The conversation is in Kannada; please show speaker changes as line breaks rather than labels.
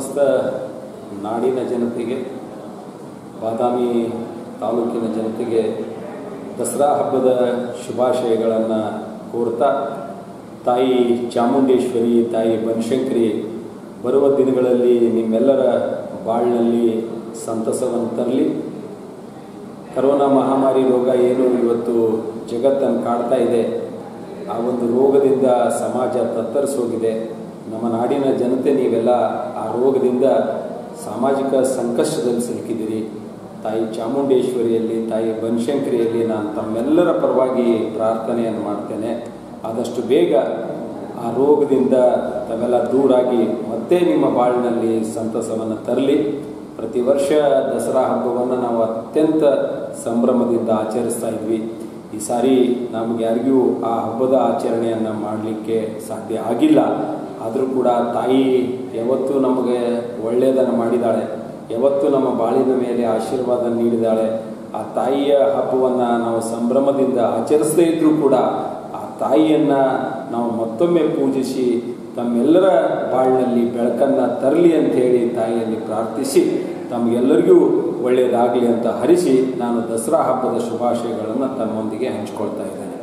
ಸಮಸ್ತ ನಾಡಿನ ಜನತೆಗೆ ಬಾದಾಮಿ ತಾಲೂಕಿನ ಜನತೆಗೆ ದಸರಾ ಹಬ್ಬದ ಶುಭಾಶಯಗಳನ್ನು ಕೋರ್ತಾ ತಾಯಿ ಚಾಮುಂಡೇಶ್ವರಿ ತಾಯಿ ಬನಶಂಕರಿ ಬರುವ ದಿನಗಳಲ್ಲಿ ನಿಮ್ಮೆಲ್ಲರ ಬಾಳಿನಲ್ಲಿ ಸಂತಸವನ್ನು ತರಲಿ ಕರೋನಾ ಮಹಾಮಾರಿ ರೋಗ ಏನು ಇವತ್ತು ಜಗತ್ತನ್ನು ಕಾಡ್ತಾ ಇದೆ ಆ ಒಂದು ರೋಗದಿಂದ ಸಮಾಜ ತತ್ತರಿಸೋಗಿದೆ ನಮ್ಮ ನಾಡಿನ ಜನತೆ ನೀವೆಲ್ಲ ಆ ರೋಗದಿಂದ ಸಾಮಾಜಿಕ ಸಂಕಷ್ಟದಲ್ಲಿ ಸಿಲುಕಿದ್ದೀರಿ ತಾಯಿ ಚಾಮುಂಡೇಶ್ವರಿಯಲ್ಲಿ ತಾಯಿ ಬನಶಂಕರಿಯಲ್ಲಿ ನಾನು ತಮ್ಮೆಲ್ಲರ ಪರವಾಗಿ ಪ್ರಾರ್ಥನೆಯನ್ನು ಮಾಡ್ತೇನೆ ಆದಷ್ಟು ಬೇಗ ಆ ರೋಗದಿಂದ ತಾವೆಲ್ಲ ದೂರಾಗಿ ಮತ್ತೆ ನಿಮ್ಮ ಬಾಳಿನಲ್ಲಿ ಸಂತಸವನ್ನು ತರಲಿ ಪ್ರತಿ ವರ್ಷ ದಸರಾ ಹಬ್ಬವನ್ನು ನಾವು ಅತ್ಯಂತ ಸಂಭ್ರಮದಿಂದ ಆಚರಿಸ್ತಾ ಇದ್ವಿ ಈ ಸಾರಿ ನಮ್ಗೆ ಯಾರಿಗೂ ಆ ಹಬ್ಬದ ಆಚರಣೆಯನ್ನು ಮಾಡಲಿಕ್ಕೆ ಸಾಧ್ಯ ಆಗಿಲ್ಲ ಆದರೂ ಕೂಡ ತಾಯಿ ಯಾವತ್ತೂ ನಮಗೆ ಒಳ್ಳೆಯದನ್ನು ಮಾಡಿದಾಳೆ ಯಾವತ್ತೂ ನಮ್ಮ ಬಾಳಿನ ಮೇಲೆ ಆಶೀರ್ವಾದ ನೀಡಿದಾಳೆ ಆ ತಾಯಿಯ ಹಬ್ಬವನ್ನು ನಾವು ಸಂಭ್ರಮದಿಂದ ಆಚರಿಸದೇ ಇದ್ರೂ ಕೂಡ ಆ ತಾಯಿಯನ್ನು ನಾವು ಮತ್ತೊಮ್ಮೆ ಪೂಜಿಸಿ ತಮ್ಮೆಲ್ಲರ ಬಾಳಿನಲ್ಲಿ ಬೆಳಕನ್ನು ತರಲಿ ಅಂತ ಹೇಳಿ ತಾಯಿಯಲ್ಲಿ ಪ್ರಾರ್ಥಿಸಿ ತಮಗೆಲ್ಲರಿಗೂ ಒಳ್ಳೆಯದಾಗಲಿ ಅಂತ ಹರಿಸಿ ನಾನು ದಸರಾ ಹಬ್ಬದ ಶುಭಾಶಯಗಳನ್ನು ತಮ್ಮೊಂದಿಗೆ ಹಂಚಿಕೊಳ್ತಾ ಇದ್ದೇನೆ